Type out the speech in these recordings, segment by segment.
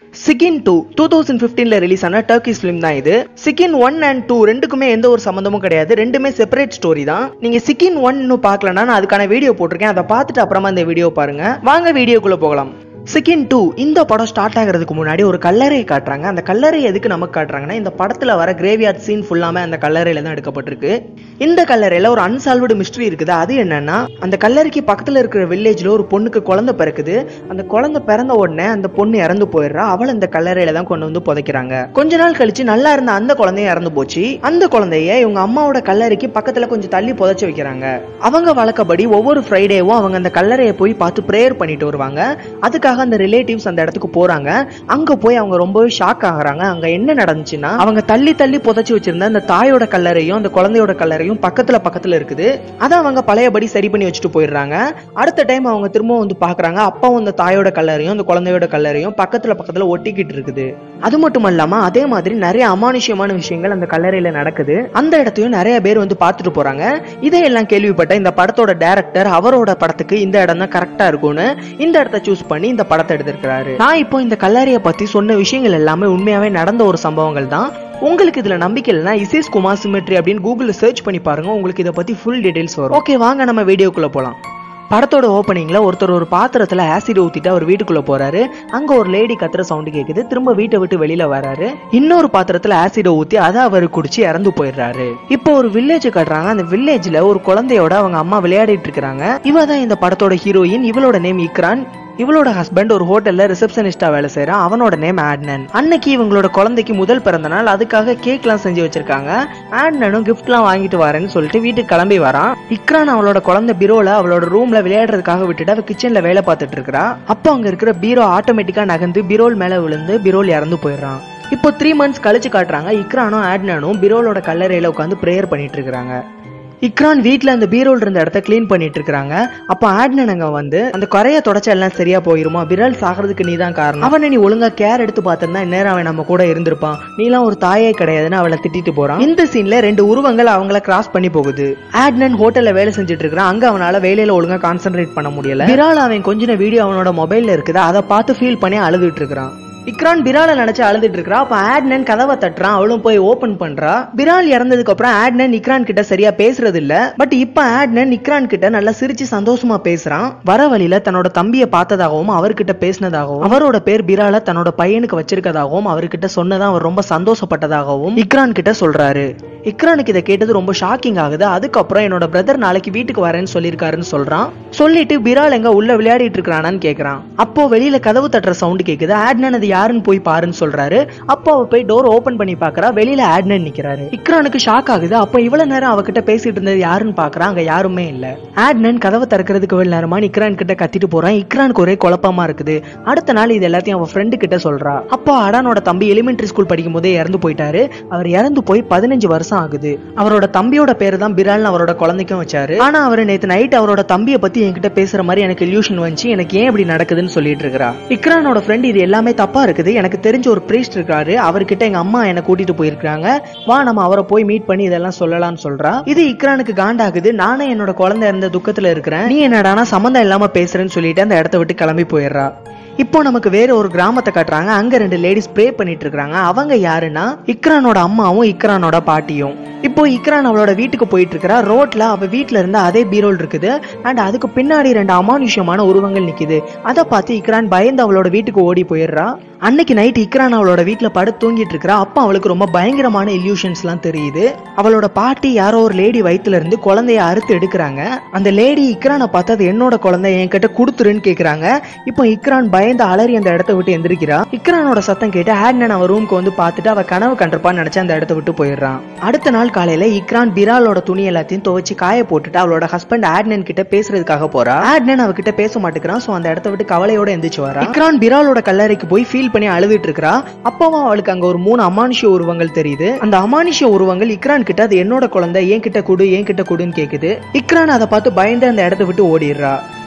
சிக்கின் two two thousand ஃபிஃப்டீன்ல release ஆன Turkish film தான் இது சிக்கின் ஒன் அண்ட் டூ ரெண்டுக்குமே எந்த ஒரு சம்மந்தமும் கிடையாது ரெண்டுமே செப்பரேட் ஸ்டோரி தான் நீங்க சிக்கின் ஒன் இன்னும் பார்க்கலன்னா நான் அதுக்கான வீடியோ போட்டிருக்கேன் அதை பார்த்துட்டு அப்புறமா இந்த வீடியோ பாருங்க வாங்க வீடியோக்குள்ள போகலாம் சிக்கின் டூ இந்த படம் ஸ்டார்ட் ஆகிறதுக்கு முன்னாடி ஒரு கல்லறையை காட்டுறாங்க அந்த கல்லறை எதுக்கு நமக்கு காட்டுறாங்கன்னா இந்த படத்துல வர கிரேவியார்ட் சீன் ஃபுல்லாமே அந்த கல்லறையில தான் எடுக்கப்பட்டிருக்கு இந்த கல்லறையில ஒரு அன்சால்வ்டு மிஸ்ட்ரி இருக்குது அது என்னன்னா அந்த கல்லறைக்கு பக்கத்துல இருக்கிற வில்லேஜ்ல ஒரு பொண்ணுக்கு குழந்தை பிறக்குது அந்த குழந்தை பிறந்த உடனே அந்த பொண்ணு இறந்து போயிடுறா அவளை இந்த கல்லறையில தான் கொண்டு வந்து புதைக்கிறாங்க கொஞ்ச நாள் கழிச்சு நல்லா இருந்த அந்த குழந்தையும் இறந்து போச்சு அந்த குழந்தைய இவங்க அம்மாவோட கல்லறைக்கு பக்கத்துல கொஞ்சம் தள்ளி புதைச்சு வைக்கிறாங்க அவங்க வழக்கப்படி ஒவ்வொரு ஃப்ரைடேவும் அவங்க அந்த கல்லறையை போய் பார்த்து ப்ரேயர் பண்ணிட்டு வருவாங்க அதுக்காக அந்த ரிலேட்டிவ்ஸ் அந்த இடத்துக்கு போறாங்க அங்க போய் அவங்க ரொம்பவே ஷாக் ஆகுறாங்க அங்க என்ன நடந்துச்சுன்னா அவங்க தள்ளி தள்ளி புதைச்சு வச்சிருந்த அந்த தாயோட கல்லறையும் அந்த குழந்தையோட கல்லறையும் பக்கத்துல பக்கத்துல இருக்குது அதை அவங்க பழையபடி சரி பண்ணி வச்சுட்டு போயிடுறாங்க அடுத்த டைம் அவங்க திரும்பவும் வந்து பாக்குறாங்க அப்பாவும் அந்த தாயோட கல்லறையும் அந்த குழந்தையோட கல்லறையும் பக்கத்துல பக்கத்துல ஒட்டிக்கிட்டு இருக்குது அது மட்டும் இல்லாம அதே மாதிரி நிறைய அமானுஷ்யமான விஷயங்கள் அந்த கல்லறையில நடக்குது அந்த இடத்தையும் நிறைய பேர் வந்து பார்த்துட்டு போறாங்க இதையெல்லாம் கேள்விப்பட்ட இந்த படத்தோட டைரக்டர் அவரோட படத்துக்கு இந்த இடம் தான் கரெக்டா இருக்கும்னு இந்த இடத்த சூஸ் பண்ணி இந்த படத்தை எடுத்திருக்கிறாரு நான் இப்போ இந்த கல்லறையை பத்தி சொன்ன விஷயங்கள் எல்லாமே உண்மையாவே நடந்த ஒரு சம்பவங்கள் தான் உங்களுக்கு இதுல நம்பிக்கை இல்லைன்னா இசேஸ் குமார் சிமெட்ரி அப்படின்னு கூகுள்ல சர்ச் பண்ணி பாருங்க உங்களுக்கு இதை பத்தி ஃபுல் டீடைல்ஸ் வரும் ஓகே வாங்க நம்ம வீடியோக்குள்ள போலாம் படத்தோட ஓப்பனிங்ல ஒருத்தர் ஒரு பாத்திரத்துல ஆசிட் ஊத்திட்டு அவர் வீட்டுக்குள்ள போறாரு அங்க ஒரு லேடி கத்துற சவுண்ட் கேக்குது திரும்ப வீட்டை விட்டு வெளியில வராரு இன்னொரு பாத்திரத்துல ஆசிட ஊத்தி அதை அவர் குடிச்சு இறந்து போயிடுறாரு இப்போ ஒரு வில்லேஜ் கட்டுறாங்க அந்த வில்லேஜ்ல ஒரு குழந்தையோட அவங்க அம்மா விளையாடிட்டு இருக்காங்க இவ தான் இந்த படத்தோட ஹீரோயின் இவளோட நேம் இக்ரான் இவளோட ஹஸ்பண்ட் ஒரு ஹோட்டல்ல ரிசப்ஷனிஸ்டா வேலை செய்யறான் அவனோட நேம் ஆட்னன் அன்னைக்கு இவங்களோட குழந்தைக்கு முதல் பிறந்த நாள் அதுக்காக கேக்லாம் செஞ்சு வச்சிருக்காங்க ஆட்னனும் கிஃப்ட்லாம் வாங்கிட்டு வரேன்னு சொல்லிட்டு வீட்டுக்கு கிளம்பி வரான் இக்ரான் அவளோட குழந்தை பீரோல அவளோட ரூம்ல விளையாடுறதுக்காக விட்டுட்டு அவ கிச்சன்ல வேலை பார்த்துட்டு இருக்கா அப்போ அங்க இருக்கிற பீரோ ஆட்டோமேட்டிக்கா நகர்ந்து பீரோல் மேல விழுந்து பீரோல் இறந்து போயிடுறான் இப்போ த்ரீ மந்த்ஸ் கழிச்சு காட்டுறாங்க இக்ரானும் ஆட்னனும் பீரோலோட கல்லறையில உட்காந்து ப்ரேயர் பண்ணிட்டு இருக்காங்க இக்ரான் வீட்ல அந்த பீரோல் இருந்த இடத்த க்ளீன் பண்ணிட்டு இருக்காங்க அப்ப ஆட்னன் அங்க வந்து அந்த குறைய தொடச்ச எல்லாம் சரியா போயிருமா விரல் சாகிறதுக்கு நீ தான் காரணம் அவனை நீ ஒழுங்கா கேர் எடுத்து பார்த்திருந்தா இந்நேரம் அவன் நம்ம கூட இருந்திருப்பான் நீலாம் ஒரு தாயே கிடையாதுன்னு அவளை திட்டிட்டு போறான் இந்த சீன்ல ரெண்டு உருவங்கள் அவங்கள கிராஸ் பண்ணி போகுது ஆட்னன் ஹோட்டல்ல வேலை செஞ்சுட்டு இருக்கான் அங்க அவனால வேலையில ஒழுங்கா கான்சென்ட்ரேட் பண்ண முடியல விரால் அவன் கொஞ்ச வீடியோ அவனோட மொபைல்ல இருக்குது அதை பார்த்து ஃபீல் பண்ணி அழுதுட்டு இருக்கிறான் இக்ரான் பிரால நினைச்சு அழுதுட்டு இருக்கா அப்ப ஆட்னன் கதவை தட்டுறான் அவளும் போய் ஓபன் பண்றா பிரால் இறந்ததுக்கு அப்புறம் ஆட்னன் இக்ரான் கிட்ட சரியா பேசுறது இல்ல பட் இப்ப ஆட்னன் இக்ரான் கிட்ட நல்லா சிரிச்சு சந்தோஷமா பேசுறான் வர வழியில தன்னோட தம்பிய பார்த்ததாகவும் அவர்கிட்ட பேசினதாகவும் அவரோட பேர் பிரால தன்னோட பையனுக்கு வச்சிருக்கதாகவும் அவர்கிட்ட சொன்னதா அவர் ரொம்ப சந்தோஷப்பட்டதாகவும் இக்ரான் கிட்ட சொல்றாரு இக்ரானுக்கு இதை கேட்டது ரொம்ப ஷாக்கிங் ஆகுது அதுக்கப்புறம் என்னோட பிரதர் நாளைக்கு வீட்டுக்கு வரேன்னு சொல்லியிருக்காருன்னு சொல்றான் சொல்லிட்டு பிரால் எங்க உள்ள விளையாடிட்டு இருக்கிறானான்னு கேக்குறான் அப்போ வெளியில கதவு தட்டுற சவுண்ட் கேக்குது ஆட்னன் அது யாருன்னு போய் பாருன்னு சொல்றாரு அப்போ அவ போய் டோர் ஓபன் பண்ணி பாக்குறா வெளியில ஆட்னன் நிக்கிறாரு இக்ரானுக்கு ஷாக் ஆகுது அப்போ இவ்வளவு நேரம் அவகிட்ட பேசிட்டு இருந்தது யாருன்னு பாக்குறா அங்க யாருமே இல்ல ஆட்னன் கதவை திறக்கிறதுக்கு வெளி நேரமா இக்ரான் கிட்ட கத்திட்டு போறான் இக்ரானுக்கு ஒரே குழப்பமா இருக்குது அடுத்த நாள் இது எல்லாத்தையும் அவ ஃப்ரெண்டு கிட்ட சொல்றா அப்போ அடானோட தம்பி எலிமெண்டரி ஸ்கூல் படிக்கும் போதே இறந்து போயிட்டாரு அவர் இறந்து போய் பதினஞ்சு வருஷம் ஆகுது அவரோட தம்பியோட பேரு தான் பிரால்னு அவரோட குழந்தைக்கும் வச்சாரு ஆனா அவர் நேத்து நைட் அவரோட தம்பியை பத்தி என்கிட்ட பேசுற மாதிரி எனக்கு இல்யூஷன் வந்துச்சு எனக்கு ஏன் இப்படி நடக்குதுன்னு சொல்லிட்டு இருக்கா இக்ரானோட ஃப்ரெண்ட் இது எல்லாமே தப்பா இருக்குது எனக்கு தெரிஞ்ச ஒரு பிரீஸ்ட் இருக்காரு அவர்கிட்ட எங்க அம்மா என்ன கூட்டிட்டு போயிருக்காங்க வா நம்ம அவரை போய் மீட் பண்ணி இதெல்லாம் சொல்லலாம்னு சொல்றா இது இக்ரானுக்கு காண்டாகுது நானே என்னோட குழந்தை இருந்த துக்கத்துல இருக்கிறேன் நீ என்னடானா சம்மந்தம் இல்லாம பேசுறேன்னு சொல்லிட்டு அந்த இடத்த விட்டு கிளம்பி போயிடுறா இப்போ நமக்கு வேற ஒரு கிராமத்தை காட்டுறாங்க அங்க ரெண்டு லேடிஸ் ப்ரே பண்ணிட்டு இருக்காங்க அவங்க யாருன்னா இக்ரானோட அம்மாவும் இக்ரானோட பாட்டியும் இப்போ இக்ரான் அவளோட வீட்டுக்கு போயிட்டு இருக்கிறா ரோட்ல அவ வீட்ல இருந்த அதே பீரோல் இருக்குது அண்ட் அதுக்கு பின்னாடி ரெண்டு அமானுஷ்யமான உருவங்கள் நிக்குது அதை பார்த்து இக்ரான் பயந்து அவளோட வீட்டுக்கு ஓடி போயிடுறா அன்னைக்கு நைட் இக்ரான் அவளோட வீட்ல படுத்து தூங்கிட்டு இருக்கா அப்ப அவளுக்கு ரொம்ப பயங்கரமான இல்யூஷன்ஸ் எல்லாம் தெரியுது அவளோட பாட்டி யாரோ ஒரு லேடி வயித்துல இருந்து குழந்தைய அறுத்து எடுக்கிறாங்க அந்த லேடி இக்ரானை பார்த்து அது என்னோட குழந்தை என்கிட்ட கொடுத்துருன்னு கேக்குறாங்க இப்போ இக்ரான் பயந்து அலறி அந்த இடத்த விட்டு எந்திரிக்கிறா இக்ரானோட சத்தம் கேட்டு ஆட்னன் அவ ரூம்க்கு வந்து பார்த்துட்டு அவ கனவு கண்டிருப்பான்னு நினைச்சு அந்த இடத்த விட்டு போயிடுறான் அடுத்த நாள் காலையில இக்ரான் பிராலோட துணி எல்லாத்தையும் துவைச்சு காய போட்டுட்டு அவளோட ஹஸ்பண்ட் ஆட்னன் கிட்ட பேசுறதுக்காக போறா ஆட்னன் அவகிட்ட பேச மாட்டேங்கிறான் சோ அந்த இடத்த விட்டு கவலையோட எந்திரிச்சு வரா இக்ரான் பிராலோட கல்லறைக்கு போய் ஃபீல் பண்ணி அழுதுட்டு இருக்கா அப்பவும் அவளுக்கு அங்க ஒரு மூணு அமானுஷ்ய உருவங்கள் தெரியுது அந்த அமானுஷ்ய உருவங்கள் இக்ரான் கிட்ட அது என்னோட குழந்தை என் கிட்ட கொடு என் கிட்ட கொடுன்னு கேக்குது இக்ரான் அதை பார்த்து பயந்து அந்த இடத்த விட்டு ஓடிடுறா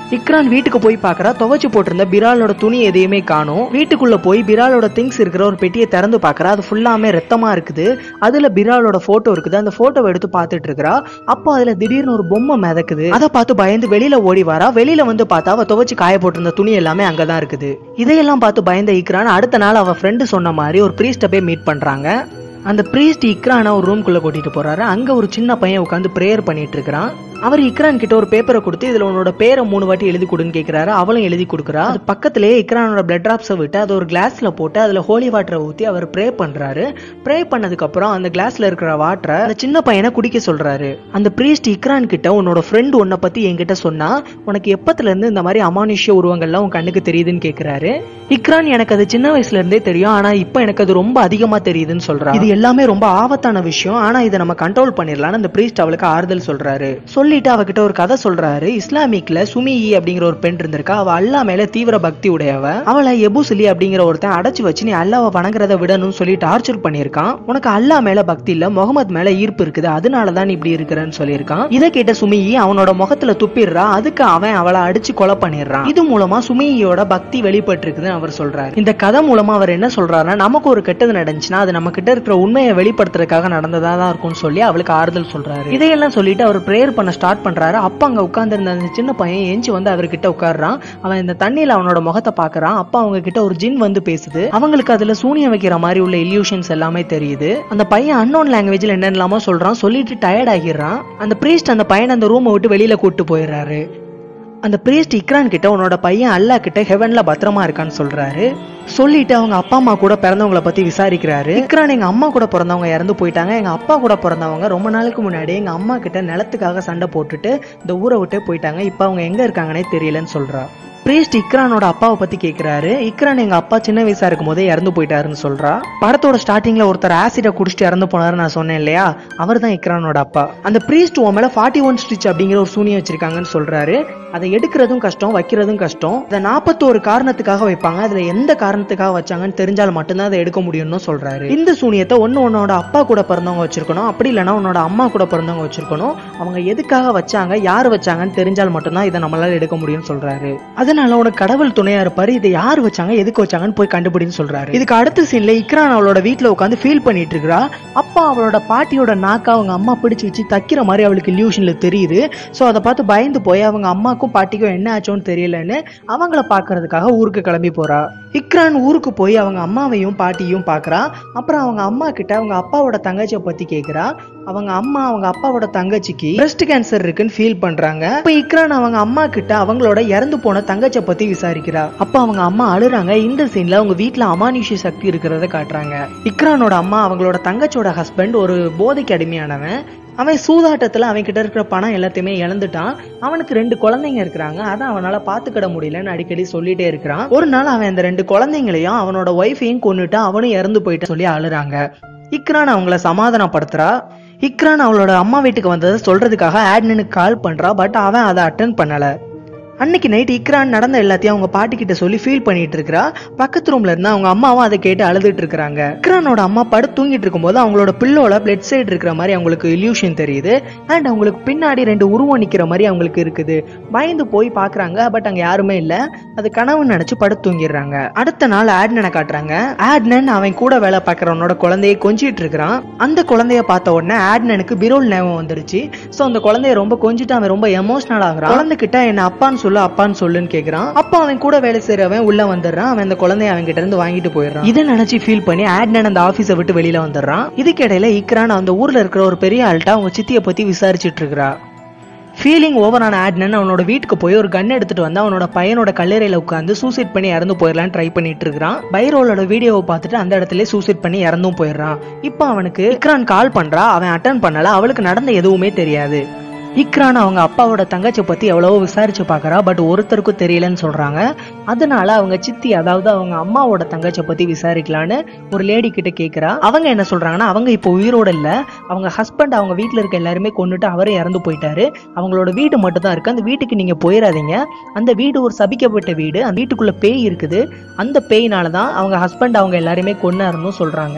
இக்ரான் வீட்டுக்கு போய் பார்க்கறா துவைச்சு போட்டிருந்த பிராலோட துணி எதையுமே காணும் வீட்டுக்குள்ள போய் பிராலோட திங்ஸ் இருக்கிற ஒரு பெட்டியை திறந்து பார்க்கறா அது ஃபுல்லாமே ரத்தமா இருக்குது அதுல பிராலோட போட்டோ இருக்குது அந்த போட்டோவை எடுத்து பார்த்துட்டு இருக்கறா அப்போ அதுல திடீர்னு ஒரு பொம்மை மிதக்குது அதை பார்த்து பயந்து வெளியில ஓடி வரா வெளியில வந்து பார்த்தா அவ துவைச்சு காய போட்டிருந்த துணி எல்லாமே அங்கதான் இருக்குது இதையெல்லாம் பார்த்து பயந்த இக்ரான் அடுத்த நாள் அவ ஃப்ரெண்டு சொன்ன மாதிரி ஒரு ப்ரீஸ்ட போய் மீட் பண்றாங்க அந்த ப்ரீஸ்ட் இக்ரானை ஒரு ரூம்குள்ள கூட்டிட்டு போறாரு அங்க ஒரு சின்ன பையன் உட்காந்து ப்ரேயர் பண்ணிட்டு இருக்கிறான் அவர் இக்ரான் கிட்ட ஒரு பேப்பரை கொடுத்து இதுல உன்னோட பேரை மூணு வாட்டி எழுதி கொடுன்னு கேக்குறாரு அவளும் எழுதி கொடுக்குறா அது பக்கத்திலேயே இக்ரானோட பிளட் டிராப்ஸை விட்டு அதை ஒரு கிளாஸ்ல போட்டு அதுல ஹோலி வாட்டரை ஊத்தி அவர் ப்ரே பண்றாரு ப்ரே பண்ணதுக்கு அப்புறம் அந்த கிளாஸ்ல இருக்கிற வாட்டரை அந்த சின்ன பையனை குடிக்க சொல்றாரு அந்த ப்ரீஸ்ட் இக்ரான் கிட்ட உன்னோட ஃப்ரெண்ட் உன்னை பத்தி என்கிட்ட சொன்னா உனக்கு எப்பத்துல இருந்து இந்த மாதிரி அமானுஷ்ய உருவங்கள்லாம் உன் கண்ணுக்கு தெரியுதுன்னு கேக்குறாரு இக்ரான் எனக்கு அது சின்ன வயசுல இருந்தே தெரியும் ஆனா இப்போ எனக்கு அது ரொம்ப அதிகமா தெரியுதுன்னு சொல்றா இது எல்லாமே ரொம்ப ஆபத்தான விஷயம் ஆனா இதை நம்ம கண்ட்ரோல் பண்ணிடலாம்னு அந்த பிரீஸ்ட் அவளுக்கு ஆறுதல் சொல்றாரு சொல்லிட்டு அவகிட்ட ஒரு கதை சொல்றாரு இஸ்லாமிக்ல சுமி அப்படிங்கிற ஒரு பெண் இருந்திருக்கா அவ அல்லா மேல தீவிர பக்தி உடையவ அவளை எபுசிலி அப்படிங்கிற ஒருத்தன் அடைச்சு வச்சு நீ அல்லாவை வணங்குறத விடணும்னு சொல்லி டார்ச்சர் பண்ணியிருக்கான் உனக்கு அல்லா மேல பக்தி இல்ல முகமது மேல ஈர்ப்பு இருக்குது அதனாலதான் நீ இப்படி இருக்கிறன்னு சொல்லியிருக்கான் இதை கேட்ட சுமியி அவனோட முகத்துல துப்பிடுறா அதுக்கு அவன் அவளை அடிச்சு கொலை பண்ணிடுறான் இது மூலமா சுமியோட பக்தி வெளிப்பட்டு இருக்குதுன்னு அவர் சொல்றாரு இந்த கதை மூலமா அவர் என்ன சொல்றாருன்னா நமக்கு ஒரு கெட்டது நடந்துச்சுன்னா அது நம்ம கிட்ட இருக்கிற உண்மையை வெளிப்படுத்துறதுக்காக நடந்ததா தான் இருக்கும்னு சொல்லி அவளுக்கு ஆறுதல் சொல்றாரு இதையெல்லாம் சொல்லிட்டு அவர் பிரேயர் பண்ண ஸ்டார்ட் பண்றாரு அப்ப அங்க உட்கார்ந்திருந்த அந்த சின்ன பையன் எஞ்சி வந்து அவர்கிட்ட உட்கார்றான் அவன் இந்த தண்ணியில அவனோட முகத்தை பாக்குறான் அப்ப அவங்க கிட்ட ஒரு ஜின் வந்து பேசுது அவங்களுக்கு அதுல சூனியம் வைக்கிற மாதிரி உள்ள இல்யூஷன்ஸ் எல்லாமே தெரியுது அந்த பையன் அன்னோன் லாங்குவேஜ்ல என்னென்னலாமோ சொல்றான் சொல்லிட்டு டயர்ட் ஆகிடுறான் அந்த பிரீஸ்ட் அந்த பையனை அந்த ரூமை விட்டு வெளியில கூட்டு போயிடுறாரு அந்த பிரீஸ்ட் இக்ரான் கிட்ட உன்னோட பையன் அல்லா கிட்ட ஹெவன்ல பத்திரமா இருக்கான்னு சொல்றாரு சொல்லிட்டு அவங்க அப்பா அம்மா கூட பிறந்தவங்கள பத்தி விசாரிக்கிறாரு இக்ரான் எங்க அம்மா கூட பிறந்தவங்க இறந்து போயிட்டாங்க எங்க அப்பா கூட பிறந்தவங்க ரொம்ப நாளுக்கு முன்னாடி எங்க அம்மா கிட்ட நிலத்துக்காக சண்டை போட்டுட்டு இந்த ஊரை விட்டே போயிட்டாங்க இப்ப அவங்க எங்க இருக்காங்கன்னே தெரியலன்னு சொல்றா பிரீஸ்ட் இக்ரானோட அப்பாவை பத்தி கேக்குறாரு இக்ரான் எங்க அப்பா சின்ன வயசா இருக்கும் போதே இறந்து போயிட்டாருன்னு சொல்றா படத்தோட ஸ்டார்டிங்ல ஒருத்தர் ஆசிட குடிச்சிட்டு இறந்து போனாரு நான் சொன்னேன் இல்லையா அவர் தான் இக்ரானோட அப்பா அந்த பிரீஸ்ட் உன் மேல ஃபார்ட்டி ஒன் ஸ்டிச் அப்படிங்கிற ஒரு சூனியம் வச்சிருக்காங்கன்னு சொல்றாரு அதை எடுக்கிறதும் கஷ்டம் வைக்கிறதும் கஷ்டம் இதை நாற்பத்தோரு காரணத்துக்காக வைப்பாங்க அதுல எந்த காரணத்துக்காக வச்சாங்கன்னு தெரிஞ்சால் மட்டும்தான் அதை எடுக்க முடியும்னு சொல்றாரு இந்த சூனியத்தை ஒன்னு உன்னோட அப்பா கூட பிறந்தவங்க வச்சிருக்கணும் அப்படி இல்லைன்னா உன்னோட அம்மா கூட பிறந்தவங்க வச்சிருக்கணும் அவங்க எதுக்காக வச்சாங்க யார் வச்சாங்கன்னு தெரிஞ்சால் மட்டும்தான் இதை நம்மளால எடுக்க முடியும்னு சொல்றாரு அதனால உனக்கு கடவுள் துணையா இருப்பாரு இதை யார் வச்சாங்க எதுக்கு வச்சாங்கன்னு போய் கண்டுபிடின்னு சொல்றாரு இதுக்கு அடுத்த சீன்ல இக்ரான் அவளோட வீட்டுல உட்காந்து ஃபீல் பண்ணிட்டு இருக்கா அப்பா அவளோட பாட்டியோட நாக்கா அவங்க அம்மா பிடிச்சு வச்சு தைக்கிற மாதிரி அவளுக்கு இல்யூஷன்ல தெரியுது சோ அதை பார்த்து பயந்து போய் அவங்க அம்மாக்கும் பாட்டிக்கும் என்ன ஆச்சோன்னு தெரியலன்னு அவங்கள பாக்குறதுக்காக ஊருக்கு கிளம்பி போறா இக்ரான் ஊருக்கு போய் அவங்க அம்மாவையும் பாட்டியும் பாக்குறா அப்புறம் அவங்க அம்மா கிட்ட அவங்க அப்பாவோட தங்கச்சியை பத்தி கேக்குறா அவங்க அம்மா அவங்க அப்பாவோட தங்கச்சிக்கு பிரஸ்ட் கேன்சர் இருக்குன்னு ஃபீல் பண்றாங்க இப்ப இக்ரான் அவங்க அம்மா கிட்ட அவங்களோட இறந்து போன தங்கச்சியை பத்தி விசாரிக்கிறா அப்ப அவங்க அம்மா அழுறாங்க இந்த சீன்ல அவங்க வீட்ல அமானுஷ்ய சக்தி இருக்கிறத காட்டுறாங்க இக்ரானோட அம்மா அவங்களோட தங்கச்சியோட ஹஸ்பண்ட் ஒரு போதைக்கு அடிமையானவன் அவன் சூதாட்டத்துல அவன் கிட்ட இருக்கிற பணம் எல்லாத்தையுமே இழந்துட்டான் அவனுக்கு ரெண்டு குழந்தைங்க இருக்கிறாங்க அதை அவனால பாத்துக்கிட முடியலன்னு அடிக்கடி சொல்லிட்டே இருக்கிறான் ஒரு நாள் அவன் அந்த ரெண்டு குழந்தைங்களையும் அவனோட ஒய்ஃபையும் கொன்னுட்டு அவனும் இறந்து போயிட்டு சொல்லி அழுறாங்க இக்ரான் அவங்கள சமாதானப்படுத்துறா இக்ரான் அவளோட அம்மா வீட்டுக்கு வந்ததை சொல்றதுக்காக ஆட்னனுக்கு கால் பண்றா பட் அவன் அதை அட்டன் பண்ணல அன்னைக்கு நைட் இக்ரான் நடந்த எல்லாத்தையும் அவங்க பாட்டி கிட்ட சொல்லி ஃபீல் பண்ணிட்டு இருக்கா பக்கத்து ரூம்ல இருந்து அவங்க அம்மாவும் அதை கேட்டு அழுதுட்டு இருக்காங்க இக்ரானோட அம்மா படு தூங்கிட்டு இருக்கும்போது அவங்களோட பில்லோல பிளட் சைடு இருக்கிற மாதிரி அவங்களுக்கு இல்யூஷன் தெரியுது அண்ட் அவங்களுக்கு பின்னாடி ரெண்டு உருவம் நிக்கிற மாதிரி அவங்களுக்கு இருக்குது பயந்து போய் பாக்குறாங்க பட் அங்க யாருமே இல்ல அது கனவு நினைச்சு படு தூங்கிடுறாங்க அடுத்த நாள் ஆட்னனை காட்டுறாங்க ஆட்னன் அவன் கூட வேலை பார்க்கறவனோட குழந்தையை கொஞ்சிட்டு இருக்கிறான் அந்த குழந்தைய பார்த்த உடனே ஆட்னனுக்கு பிரோல் ஞாபகம் வந்துருச்சு சோ அந்த குழந்தைய ரொம்ப கொஞ்சிட்டு அவன் ரொம்ப எமோஷனல் ஆகுறான் குழந்தை கிட்ட என்ன அப்பான்னு சொல்லு அப்பான்னு சொல்லுன்னு கேக்குறான் அப்பா அவன் கூட வேலை செய்யறவன் உள்ள வந்துடுறான் அவன் அந்த குழந்தைய அவன் கிட்ட இருந்து வாங்கிட்டு போயிடுறான் இதை நினைச்சு ஃபீல் பண்ணி ஆட்னன் அந்த ஆபீஸை விட்டு வெளியில வந்துடுறான் இதுக்கிடையில இக்ரான் அந்த ஊர்ல இருக்கிற ஒரு பெரிய ஆள்கிட்ட அவங்க சித்திய பத்தி விசாரிச்சிட்டு இருக்கிறா ஃபீலிங் ஓவரான ஆட்னன் அவனோட வீட்டுக்கு போய் ஒரு கன் எடுத்துட்டு வந்து அவனோட பையனோட கல்லறையில உட்காந்து சூசைட் பண்ணி இறந்து போயிடலான்னு ட்ரை பண்ணிட்டு இருக்கான் பைரோலோட வீடியோவை பார்த்துட்டு அந்த இடத்துல சூசைட் பண்ணி இறந்தும் போயிடுறான் இப்போ அவனுக்கு இக்ரான் கால் பண்றா அவன் அட்டன் பண்ணல அவளுக்கு நடந்த எதுவுமே தெரியாது இக்ரான் அவங்க அப்பாவோட தங்கச்சியை பத்தி எவ்வளவோ விசாரிச்சு பார்க்கறா பட் ஒருத்தருக்கும் தெரியலன்னு சொல்றாங்க அதனால அவங்க சித்தி அதாவது அவங்க அம்மாவோட தங்கச்சியை பத்தி விசாரிக்கலான்னு ஒரு லேடி கிட்ட கேக்குறா அவங்க என்ன சொல்றாங்கன்னா அவங்க இப்போ உயிரோட இல்ல அவங்க ஹஸ்பண்ட் அவங்க வீட்ல இருக்க எல்லாருமே கொண்டுட்டு அவரே இறந்து போயிட்டாரு அவங்களோட வீடு மட்டும் தான் இருக்கு அந்த வீட்டுக்கு நீங்க போயிடாதீங்க அந்த வீடு ஒரு சபிக்கப்பட்ட வீடு அந்த வீட்டுக்குள்ள பேய் இருக்குது அந்த பேய்னால தான் அவங்க ஹஸ்பண்ட் அவங்க எல்லாருமே கொண்டாருன்னு சொல்றாங்க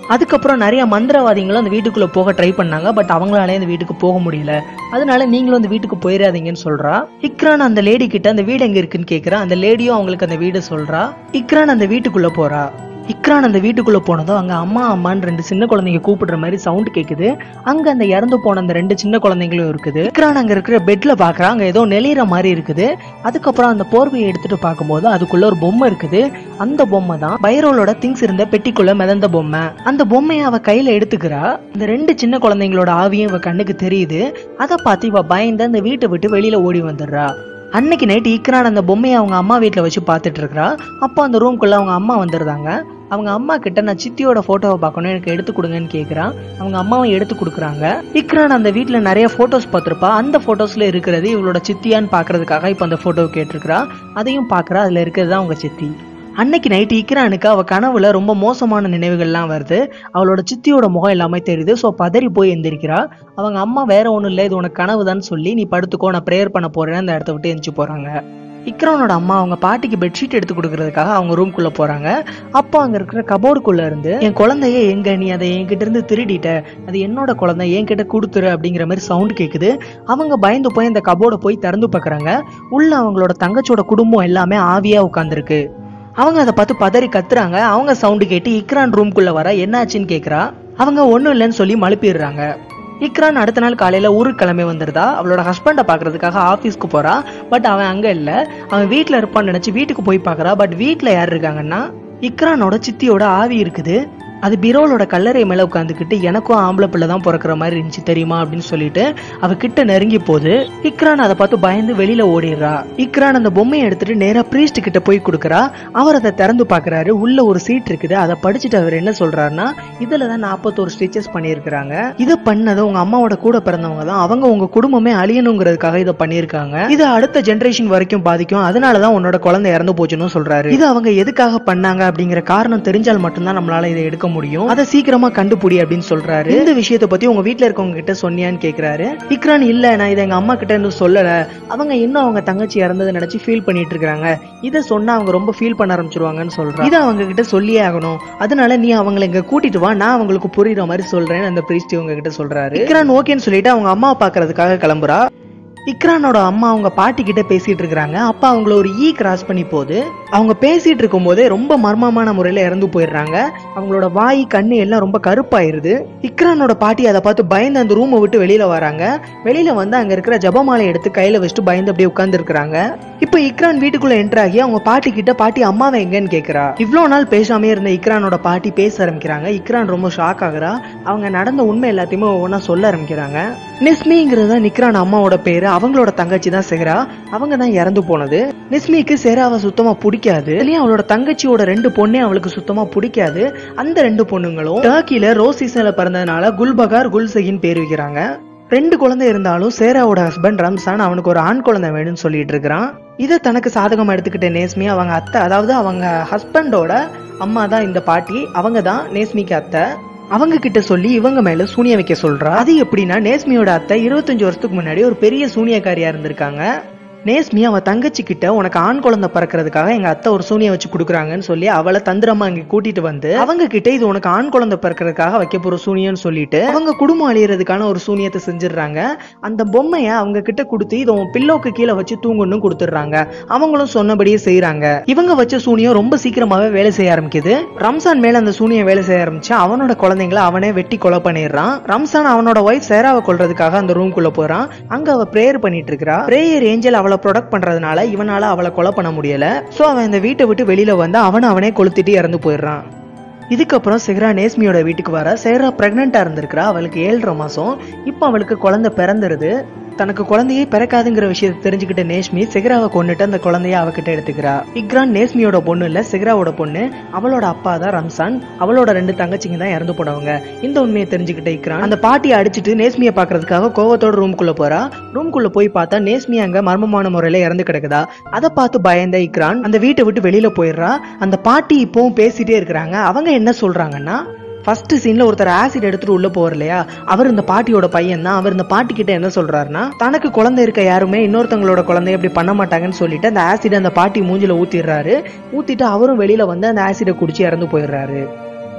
அதுக்கப்புறம் நிறைய மந்திரவாதிகளும் அந்த வீட்டுக்குள்ள போக ட்ரை பண்ணாங்க பட் அவங்களாலே அந்த வீட்டுக்கு போக முடியல அதனால நீங்களும் அந்த வீட்டுக்கு போயிடாதீங்கன்னு சொல்றா இக்ரான் அந்த லேடி கிட்ட அந்த வீடு எங்க இருக்குன்னு கேக்குறா அந்த லேடியும் அவங்களுக்கு அந்த வீடு சொல்றா இக்ரான் அந்த வீட்டுக்குள்ள போறா இக்ரான் அந்த வீட்டுக்குள்ள போனதும் அங்க அம்மா அம்மான்னு ரெண்டு சின்ன குழந்தைங்க கூப்பிடுற மாதிரி சவுண்ட் கேக்குது அங்க அந்த இறந்து போன அந்த ரெண்டு சின்ன குழந்தைங்களும் இருக்குது இக்ரான் அங்க இருக்கிற பெட்ல பாக்குறா அங்க ஏதோ நெளிற மாதிரி இருக்குது அதுக்கப்புறம் அந்த போர்வையை எடுத்துட்டு பார்க்கும்போது அதுக்குள்ள ஒரு பொம்மை இருக்குது அந்த பொம்மை தான் பைரோலோட திங்ஸ் இருந்த பெட்டிக்குள்ள மிதந்த பொம்மை அந்த பொம்மையை அவ கையில எடுத்துக்கிறா இந்த ரெண்டு சின்ன குழந்தைங்களோட ஆவியும் இவ கண்ணுக்கு தெரியுது அதை பார்த்து இவ பயந்து அந்த வீட்டை விட்டு வெளியில ஓடி வந்துடுறா அன்னைக்கு நைட் இக்ரான் அந்த பொம்மையை அவங்க அம்மா வீட்டில் வச்சு பார்த்துட்டு இருக்கிறா அப்போ அந்த ரூம்குள்ள அவங்க அம்மா வந்துருந்தாங்க அவங்க அம்மா கிட்ட நான் சித்தியோட போட்டோவை பார்க்கணும் எனக்கு எடுத்து கொடுங்கன்னு கேட்குறான் அவங்க அம்மாவும் எடுத்து கொடுக்குறாங்க இக்ரான் அந்த வீட்டில் நிறைய போட்டோஸ் பார்த்துருப்பா அந்த போட்டோஸ்ல இருக்கிறது இவளோட சித்தியான்னு பார்க்கறதுக்காக இப்போ அந்த போட்டோவை கேட்டிருக்கிறா அதையும் பார்க்குறா அதில் இருக்கிறது தான் அவங்க சித்தி அன்னைக்கு நைட்டு இக்ரானுக்கு அவ கனவுல ரொம்ப மோசமான நினைவுகள்லாம் வருது அவளோட சித்தியோட முகம் எல்லாமே தெரியுது ஸோ பதறி போய் எந்திரிக்கிறா அவங்க அம்மா வேற ஒன்றும் இல்லை இது உனக்கு கனவுதான் சொல்லி நீ படுத்துக்கோ நான் ப்ரேயர் பண்ண போறேன்னு அந்த இடத்த விட்டு எந்திரிச்சு போறாங்க இக்ரானோட அம்மா அவங்க பாட்டிக்கு பெட்ஷீட் எடுத்து கொடுக்கறதுக்காக அவங்க ரூம்குள்ள போறாங்க அப்போ அங்க இருக்கிற கபோர்டுக்குள்ள இருந்து என் குழந்தைய எங்க நீ அதை என்கிட்ட இருந்து திருடிட்ட அது என்னோட குழந்தை என்கிட்ட கொடுத்துரு அப்படிங்கிற மாதிரி சவுண்ட் கேக்குது அவங்க பயந்து போய் அந்த கபோர்டை போய் திறந்து பார்க்கறாங்க உள்ள அவங்களோட தங்கச்சியோட குடும்பம் எல்லாமே ஆவியா உட்காந்துருக்கு அவங்க அதை பார்த்து பதறி கத்துறாங்க அவங்க சவுண்டு கேட்டு இக்ரான் ரூம்குள்ள வர என்னாச்சுன்னு கேக்குறா அவங்க ஒண்ணும் இல்லைன்னு சொல்லி மழுப்பிடுறாங்க இக்ரான் அடுத்த நாள் காலையில ஊருக்கு கிளம்பி வந்துருதா அவளோட ஹஸ்பண்டை பாக்குறதுக்காக ஆபீஸ்க்கு போறா பட் அவன் அங்க இல்ல அவன் வீட்ல இருப்பான்னு நினைச்சு வீட்டுக்கு போய் பாக்குறா பட் வீட்ல யார் இருக்காங்கன்னா இக்ரானோட சித்தியோட ஆவி இருக்குது அது பிரோலோட கல்லறை மேல உட்காந்துக்கிட்டு எனக்கும் ஆம்பளை பிள்ளை தான் பிறக்கிற மாதிரி இருந்துச்சு தெரியுமா அப்படின்னு சொல்லிட்டு அவ கிட்ட நெருங்கி போகுது இக்ரான் அதை பார்த்து பயந்து வெளியில ஓடிடுறா இக்ரான் அந்த பொம்மையை எடுத்துட்டு நேரா பிரீஸ்ட் கிட்ட போய் கொடுக்குறா அவர் அதை திறந்து பாக்குறாரு உள்ள ஒரு சீட் இருக்குது அதை படிச்சுட்டு அவர் என்ன சொல்றாருன்னா இதுல தான் நாற்பத்தோரு ஸ்டிச்சஸ் பண்ணியிருக்கிறாங்க இதை பண்ணது உங்க அம்மாவோட கூட பிறந்தவங்க தான் அவங்க உங்க குடும்பமே அழியணுங்கிறதுக்காக இதை பண்ணியிருக்காங்க இது அடுத்த ஜெனரேஷன் வரைக்கும் பாதிக்கும் அதனாலதான் உன்னோட குழந்தை இறந்து போச்சுன்னு சொல்றாரு இது அவங்க எதுக்காக பண்ணாங்க அப்படிங்கிற காரணம் தெரிஞ்சால் மட்டும்தான் நம்மளால இதை எடுக்க முடியும் அதை சீக்கிரமா கண்டுபிடி அப்படின்னு சொல்றாரு இந்த விஷயத்தை பத்தி உங்க வீட்ல இருக்கவங்க கிட்ட சொன்னியான்னு கேக்குறாரு இக்ரான் இல்ல நான் இதை எங்க அம்மா கிட்ட இருந்து சொல்லல அவங்க இன்னும் அவங்க தங்கச்சி இறந்ததை நினைச்சு ஃபீல் பண்ணிட்டு இருக்காங்க இதை சொன்னா அவங்க ரொம்ப ஃபீல் பண்ண ஆரம்பிச்சிருவாங்கன்னு சொல்றாங்க இதை அவங்க கிட்ட சொல்லியே ஆகணும் அதனால நீ அவங்களை இங்க கூட்டிட்டு வா நான் அவங்களுக்கு புரியுற மாதிரி சொல்றேன் அந்த பிரீஸ்ட் இவங்க கிட்ட சொல்றாரு இக்ரான் ஓகேன்னு சொல்லிட்டு அவங்க அம்மா பாக்குறதுக்காக கிளம்புறா இக்ரானோட அம்மா அவங்க பாட்டி கிட்ட பேசிட்டு இருக்காங்க அப்ப அவங்கள ஒரு ஈ கிராஸ் பண்ணி போகுது அவங்க பேசிட்டு இருக்கும் போதே ரொம்ப மர்மமான முறையில இறந்து போயிடுறாங்க அவங்களோட வாய் கண்ணு எல்லாம் ரொம்ப கருப்பாயிருது இக்ரானோட பாட்டி அதை பார்த்து பயந்து அந்த ரூமை விட்டு வெளியில வராங்க வெளியில வந்து அங்க இருக்கிற ஜபமாலை எடுத்து கையில வச்சுட்டு பயந்து அப்படியே உட்கார்ந்து இருக்கிறாங்க இப்ப இக்ரான் வீட்டுக்குள்ள என்டர் ஆகி அவங்க பாட்டி கிட்ட பாட்டி அம்மாவை எங்கன்னு கேக்குறா இவ்வளவு நாள் பேசாமே இருந்த இக்ரானோட பாட்டி பேச ஆரம்பிக்கிறாங்க இக்ரான் ரொம்ப ஷாக் ஆகுறா அவங்க நடந்த உண்மை எல்லாத்தையுமே ஒவ்வொன்றா சொல்ல ஆரம்பிக்கிறாங்க நிஸ்மிங்கிறது தான் நிக்ரான் அம்மாவோட பேரு அவங்களோட தங்கச்சி தான் செஹரா அவங்க தான் இறந்து போனது நிஸ்மிக்கு செஹராவை சுத்தமா பிடிக்காது இதுலயும் அவளோட தங்கச்சியோட ரெண்டு பொண்ணே அவளுக்கு சுத்தமா பிடிக்காது அந்த ரெண்டு பொண்ணுங்களும் டர்க்கில ரோஸ் சீசன்ல பிறந்ததுனால குல்பகார் குல்சகின் பேர் வைக்கிறாங்க ரெண்டு குழந்தை இருந்தாலும் சேராவோட ஹஸ்பண்ட் ரம்சான் அவனுக்கு ஒரு ஆண் குழந்தை வேணும்னு சொல்லிட்டு இருக்கிறான் இதை தனக்கு சாதகமா எடுத்துக்கிட்ட நேஸ்மி அவங்க அத்தை அதாவது அவங்க ஹஸ்பண்டோட அம்மா தான் இந்த பாட்டி அவங்க தான் நேஸ்மிக்கு அத்தை அவங்க கிட்ட சொல்லி இவங்க மேல சூனியம் வைக்க சொல்றா அது எப்படின்னா நேஸ்மியோட அத்தை இருபத்தஞ்சு வருஷத்துக்கு முன்னாடி ஒரு பெரிய சூனியக்காரியா இருந்திருக்காங்க நேஸ்மி அவ தங்கச்சி கிட்ட உனக்கு ஆண் குழந்தை பிறக்கிறதுக்காக எங்க அத்தை ஒரு சூனியம் வச்சு கொடுக்குறாங்கன்னு சொல்லி அவளை தந்திரமா இங்க கூட்டிட்டு வந்து அவங்க கிட்ட இது உனக்கு ஆண் குழந்தை பிறக்கிறதுக்காக வைக்க போற சூனியம்னு சொல்லிட்டு அவங்க குடும்பம் அழியறதுக்கான ஒரு சூனியத்தை செஞ்சிடுறாங்க அந்த பொம்மைய அவங்க கிட்ட கொடுத்து இதை உன் பில்லோக்கு கீழே வச்சு தூங்கணும்னு கொடுத்துடுறாங்க அவங்களும் சொன்னபடியே செய்யறாங்க இவங்க வச்ச சூனியம் ரொம்ப சீக்கிரமாவே வேலை செய்ய ஆரம்பிக்குது ரம்சான் மேல அந்த சூனியம் வேலை செய்ய ஆரம்பிச்சு அவனோட குழந்தைங்களை அவனே வெட்டி கொலை பண்ணிடுறான் ரம்சான் அவனோட ஒய்ஃப் சேராவை கொல்றதுக்காக அந்த ரூம்குள்ள போறான் அங்க அவ பிரேயர் பண்ணிட்டு இருக்கா பிரேயர் ஏஞ்சல் அவளை ப்ரொடக்ட் பண்றதுனால இவனால அவளை கொலை பண்ண முடியல சோ அவன் இந்த வீட்டை விட்டு வெளியில வந்து அவனை அவனே கொளுத்திட்டு இறந்து போயிடுறான் இதுக்கப்புறம் செஹ்ரா நேஸ்மியோட வீட்டுக்கு வர செஹ்ரா பிரெக்னெண்டா இருந்திருக்கிறா அவளுக்கு ஏழரை மாசம் இப்போ அவளுக்கு குழந்தை பிறந்துருது தனக்கு குழந்தையே பிறக்காதுங்கிற விஷயத்தை தெரிஞ்சுக்கிட்ட நேஷ்மி செஹ்ராவை கொண்டுட்டு அந்த குழந்தைய அவகிட்ட எடுத்துக்கிறா இக்ரான் நேஸ்மியோட பொண்ணு இல்ல செஹ்ராவோட பொண்ணு அவளோட அப்பா தான் ரம்சான் அவளோட ரெண்டு தங்கச்சிங்க தான் இறந்து போனவங்க இந்த உண்மையை தெரிஞ்சுக்கிட்ட இக்ரான் அந்த பாட்டியை அடிச்சிட்டு நேஸ்மியை பாக்குறதுக்காக கோவத்தோட ரூம்குள்ள போறா ரூம்குள்ள போய் பார்த்தா நேஸ்மி அங்க மர்மமான முறையில இறந்து கிடக்குதா அதை பார்த்து பயந்த இக்ரான் அந்த வீட்டை விட்டு வெளியில போயிடுறா அந்த பாட்டி இப்பவும் பேசிட்டே இருக்கிறாங்க அவங்க என்ன சொல்றாங்கன்னா ஃபர்ஸ்ட் சீன்ல ஒருத்தர் ஆசிட் எடுத்துட்டு உள்ள போவார் இல்லையா அவர் இந்த பாட்டியோட பையன் தான் அவர் இந்த பாட்டி கிட்ட என்ன சொல்றாருன்னா தனக்கு குழந்தை இருக்க யாருமே இன்னொருத்தவங்களோட குழந்தைய இப்படி பண்ண மாட்டாங்கன்னு சொல்லிட்டு அந்த ஆசிட் அந்த பாட்டி மூஞ்சில ஊத்திடுறாரு ஊத்திட்டு அவரும் வெளியில வந்து அந்த ஆசிடை குடிச்சு இறந்து போயிடுறாரு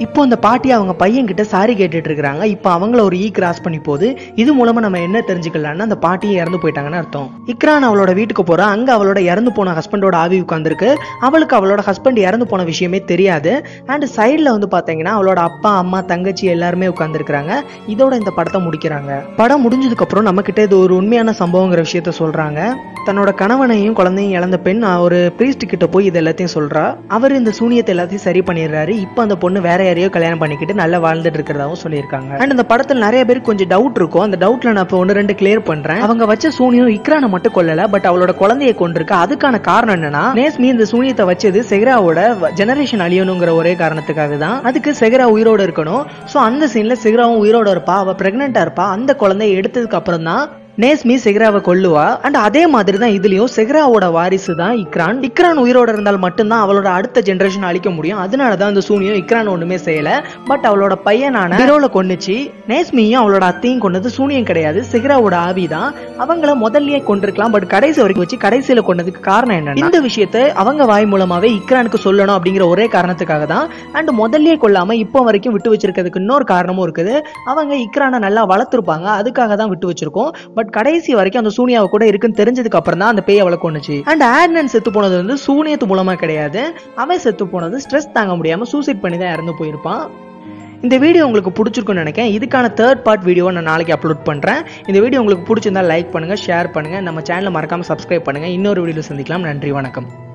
இப்போ அந்த பாட்டி அவங்க பையன் கிட்ட சாரி கேட்டுட்டு இருக்காங்க இப்போ அவங்கள ஒரு ஈ கிராஸ் பண்ணி போகுது இது மூலமா நம்ம என்ன தெரிஞ்சுக்கலாம்னா அந்த பாட்டியும் இறந்து போயிட்டாங்கன்னு அர்த்தம் இக்ரான் அவளோட வீட்டுக்கு போறா அங்க அவளோட இறந்து போன ஹஸ்பண்டோட ஆவி உட்காந்துருக்கு அவளுக்கு அவளோட ஹஸ்பண்ட் இறந்து போன விஷயமே தெரியாது அண்ட் சைடில் வந்து பாத்தீங்கன்னா அவளோட அப்பா அம்மா தங்கச்சி எல்லாருமே உட்காந்துருக்காங்க இதோட இந்த படத்தை முடிக்கிறாங்க படம் முடிஞ்சதுக்கு அப்புறம் நம்ம கிட்ட இது ஒரு உண்மையான சம்பவங்கிற விஷயத்த சொல்றாங்க தன்னோட கணவனையும் குழந்தையும் இழந்த பெண் ஒரு பிரீஸ்ட் கிட்ட போய் இது எல்லாத்தையும் சொல்றா அவர் இந்த சூனியத்தை எல்லாத்தையும் சரி பண்ணிடுறாரு இப்போ அந்த பொண்ணு வேற யாரையோ கல்யாணம் பண்ணிக்கிட்டு நல்லா வாழ்ந்துட்டு இருக்கிறதாவும் சொல்லியிருக்காங்க அண்ட் இந்த படத்துல நிறைய பேருக்கு கொஞ்சம் டவுட் இருக்கும் அந்த டவுட்ல நான் இப்போ ஒன்று ரெண்டு கிளியர் பண்றேன் அவங்க வச்ச சூனியம் இக்ரானை மட்டும் கொல்லல பட் அவளோட குழந்தையை கொண்டிருக்கு அதுக்கான காரணம் என்னன்னா நேஸ்மி இந்த சூனியத்தை வச்சது செகராவோட ஜெனரேஷன் அழியணுங்கிற ஒரே காரணத்துக்காக தான் அதுக்கு செகரா உயிரோட இருக்கணும் ஸோ அந்த சீன்ல செகராவும் உயிரோட இருப்பா அவ பிரெக்னெண்டா இருப்பா அந்த குழந்தைய எடுத்ததுக்கு அப்புறம் தான் நேஸ்மி செஹ்ராவை கொல்லுவா அண்ட் அதே மாதிரி தான் இதுலயும் செஹ்ராவோட வாரிசு தான் இக்ரான் இக்ரான் உயிரோட இருந்தால் மட்டும்தான் அவளோட அடுத்த ஜெனரேஷன் அழிக்க முடியும் அதனால தான் அந்த சூனியம் இக்ரான் ஒண்ணுமே செய்யல பட் அவளோட பையனான பிரோல கொன்னுச்சு நேஸ்மியும் அவளோட அத்தையும் கொண்டது சூனியம் கிடையாது செஹ்ராவோட ஆவி தான் அவங்கள முதல்லயே கொண்டிருக்கலாம் பட் கடைசி வரைக்கும் வச்சு கடைசியில கொண்டதுக்கு காரணம் என்னன்னா இந்த விஷயத்தை அவங்க வாய் மூலமாவே இக்ரானுக்கு சொல்லணும் அப்படிங்கிற ஒரே காரணத்துக்காக தான் அண்ட் முதல்லயே கொல்லாம இப்போ வரைக்கும் விட்டு வச்சிருக்கிறதுக்கு இன்னொரு காரணமும் இருக்குது அவங்க இக்ரானை நல்லா வளர்த்துருப்பாங்க அதுக்காக தான் விட்டு வச்சிருக்கோம் பட் கடைசி வரைக்கும் அந்த சூனியாவை கூட இருக்குன்னு தெரிஞ்சதுக்கு அப்புறம் தான் அந்த பேய் அவளை கொண்டுச்சு அண்ட் ஆட்னன் செத்து போனது வந்து சூனியத்து மூலமா கிடையாது அவன் செத்து போனது ஸ்ட்ரெஸ் தாங்க முடியாம சூசைட் பண்ணி தான் இறந்து போயிருப்பான் இந்த வீடியோ உங்களுக்கு பிடிச்சிருக்குன்னு நினைக்கிறேன் இதுக்கான தேர்ட் பார்ட் வீடியோவை நான் நாளைக்கு அப்லோட் பண்ணுறேன் இந்த வீடியோ உங்களுக்கு பிடிச்சிருந்தா லைக் பண்ணுங்க ஷேர் பண்ணுங்க நம்ம சேனலை மறக்காம சப்ஸ்கிரைப் பண்ணுங்க இன்னொரு வீடியோ சந்திக்கலாம் நன்றி வணக்கம்